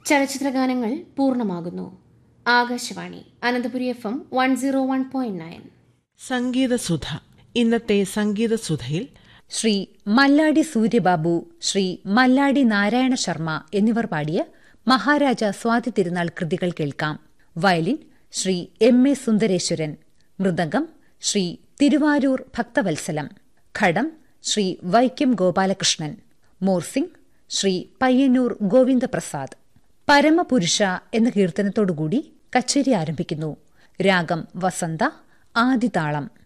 ചലച്ചിത്രഗാനങ്ങൾ പൂർണ്ണമാകുന്നു Akashvani Ananthapuri F M one zero one point nine Sangeethasudha ഇന്നത്തെ സംഗീതസുധയിൽ ശ്രീ മല്ലാടി സൂര്യബാബു ശ്രീ മല്ലാടി നാരായണ ശർമ്മ എന്നിവർ പാടിയ മഹാരാജ സ്വാതി തിരുനാൾ കൃതികൾ കേൾക്കാം violin Shri M A Sundareswaran mridangam Shri Thiruvarur Bhakthavatsalam ghatam Shri Vaikom Gopalakrishnan morsing Shri Payyanur Govindaprasad Paramapurusha എന്ന കീർത്തനത്തോടുകൂടി കച്ചേരി ആരംഭിക്കുന്നു രാഗം വസന്ത ആദിതാളം